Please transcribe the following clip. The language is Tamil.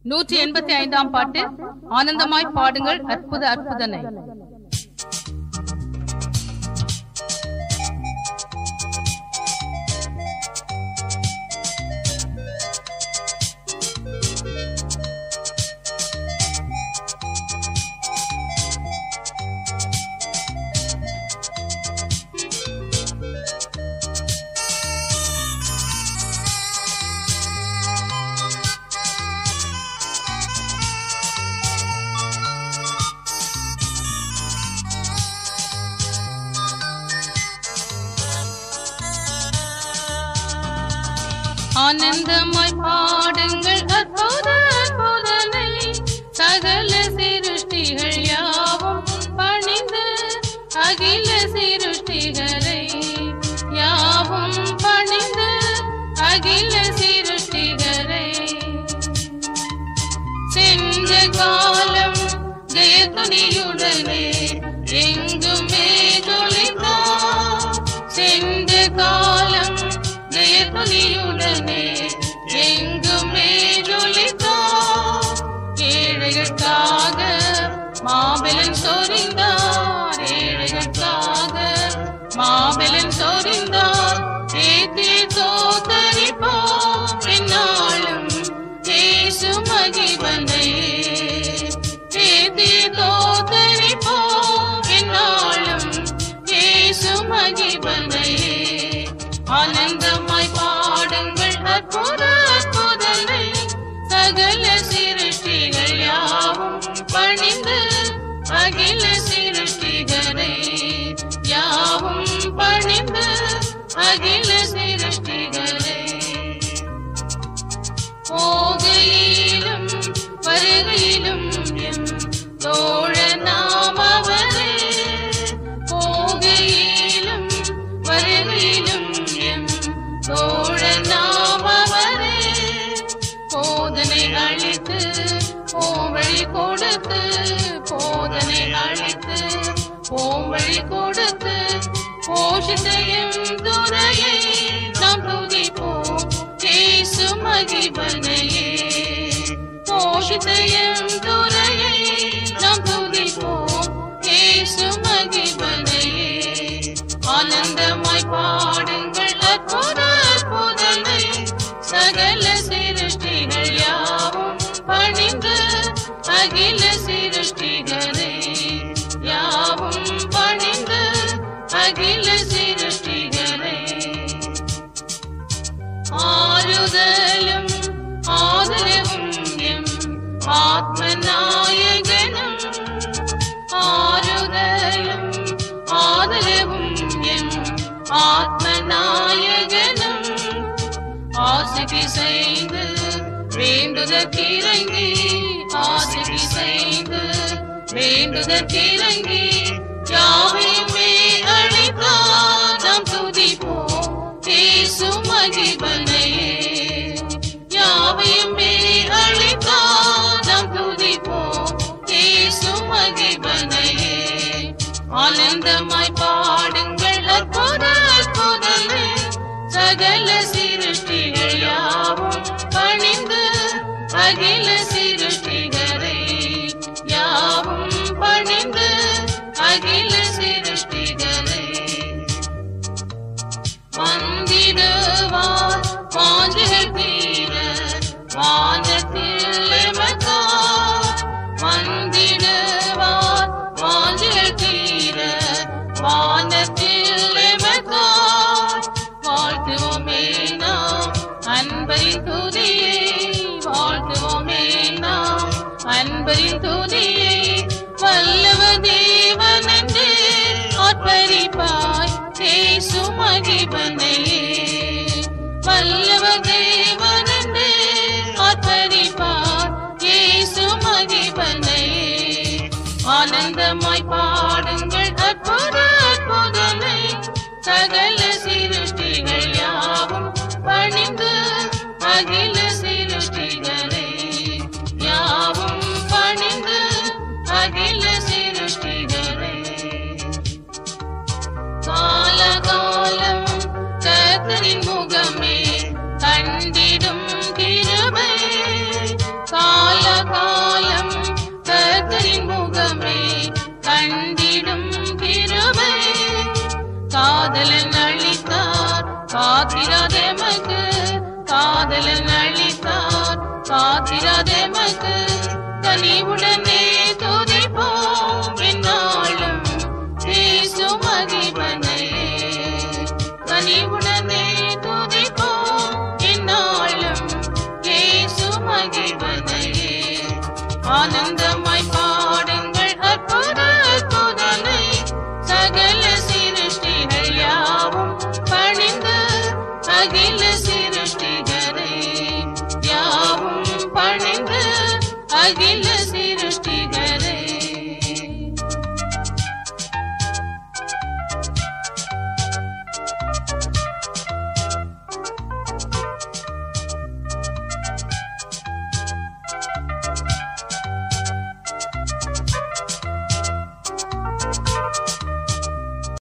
நூற்றி எண்பத்தி ஐந்தாம் பாட்டு ஆனந்தமாய் பாடுங்கள் அற்புத அற்புதனை ஆனந்தமாய் பாடுங்கள் அற்புத அற்புதனை சகல சிருஷ்டிகள் யாவும் பணிந்து அகில சிருஷ்டிகரை யாவும் பணிந்து அகில சிருஷ்டிகரை சென்ற காலம் ஜெயத்துணியுடனே எங்குமே ஜொலித்தார் சென்ற காலம் ஜெயத்துணியுடனே எங்குமே ஜொலித்தார் ஏழைகளுக்காக மாபெலன் சொரிந்தார் ஏழைகளுக்காக மாபெலன் சொரிந்தார் ஏத்தி தோத்தரிப்போம் என்னாலும் ஏசு மகிபனை ஏத்தி தோத்தரிப்போம் என்னாலும் ஏசு மகிபனை ஆனந்தமாய் பாடுங்கள் அற்புத அற்புதனை சகல சிருஷ்டிகள் யாவும் பணிந்து அகில சிருஷ்டிகரை யாவும் பணிந்து அகில சிருஷ்டிகரை போகையிலும் வருகையிலும் எம் தோழ நாம் அவரே போகையிலும் வருகையிலும் எம் தோழ நாம் அவரே போதனை அளித்து போவழி கொடுத்து போதனை அளித்து போவழி கொடுத்து போஷித்தையும் துறையை நாம் துதிப்போம் கேசு மகிபனையே போஷித்தையும் துறையை நாம் துதிப்போம் கேசு மகிபனையே ஆனந்தமாய் பாடுங்கள் அற்புத அற்புதனை சகல சிருஷ்டிகள் யாவும் பணிந்து அகில சிருஷ்டிகரே யாவும் பணிந்து அகில சிருஷ்டிகரே ஆறுதலும் ஆதரவும் எம் ஆத்ம நாயகனும் ஆறுதலும் ஆதரவும் எம் ஆத்ம நாயகனும் ஆசிக்கு செய்து வேண்டுதற்கிறங்கி ஆசிக்கு செய்து வேண்டுதற்கிறங்கி யாவையுமே அழைத்தார் நாம் துதிப்போம் பேசு மகிபனையே யாவையுமே அழைத்தார் நாம் துதிப்போம் பேசு மகிபனையே ஆனந்தமாய் பாடுங்கள் அற்புத அற்புதனை சகல சிருஷ்டிகள் யாவும் பணிந்து அகில சிருஷ்டிகரை யாவும் பணிந்து அகில சிருஷ்டிகரை வந்திடுவார் வாஞ்சகர் தீர வானத்தில் எமக்கார் வந்திடுவார் வாஞ்சகர் தீர வானத்தில் எமக்கார் வாழ்த்துவோமே நாம் அன்பரின் துதியை வாழ்த்துவோமே நாம் அன்பரின் துதியை வல்லவ தேவன் என்று ஆர்ப்பரிப்பாய் தேசு மகிபனையே வல்லவ தேவன் என்று ஆர்ப்பரிப்பார் இயேசு மகிபனையே ஆனந்தமாய் பாடுங்கள் அற்புத அற்புதனை சகல சிருஷ்டிகள் யாவும் பணிந்து அகில சிருஷ்டிகளே யாவும் பணிந்து அகில சிருஷ்டிகளே காலகாலம் காத்திராதேமக்கு காதலன் அளித்தார் காத்திராதேமக்கு கனிவுடனே துதிப்போம் என்னாலும் இயேசு மகிமனையே கனிவுடனே துதிப்போம் என்னாலும் இயேசு மகிமனையே ஆனந்தமாய் பாடுங்கள் அற்புத அற்புதனை சகல சிருஷ்டிகள் யாவும் பணிந்து அகில சிருஷ்டிகரை யாவும் பணிந்து அகில